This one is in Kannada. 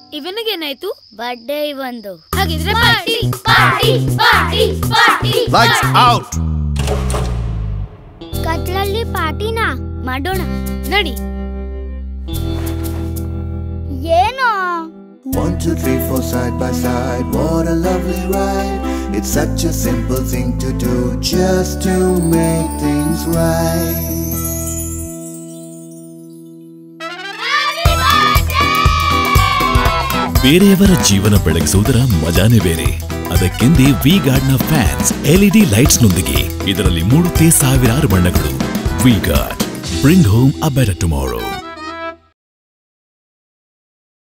ಇವನಿಗೇನಾಯ್ತು ಬರ್ಡೇ ಇವಂದು ಹಾಗಿದ್ರೆ party party party party lights out ಕತ್ಲಲ್ಲಿ ಪಾರ್ಟಿನಾ ಮಾಡೋಣ ನಡಿ ಏನೋ One, two, three, four, side by side. What a lovely ride. It's such a simple thing to do just to make things right. ಬೇರೆಯವರ ಜೀವನ ಬೆಳಗಿಸುವುದರ ಮಜಾನೇ ಬೇರೆ ಅದಕ್ಕೆಂದೇ ವಿ ಗಾರ್ಡ್ನ ಫ್ಯಾನ್ಸ್ ಎಲ್ಇಡಿ ಲೈಟ್ಸ್ನೊಂದಿಗೆ ಇದರಲ್ಲಿ ಮೂಡುತ್ತೆ ಸಾವಿರಾರು ಬಣ್ಣಗಳು V Guard bring home a better tomorrow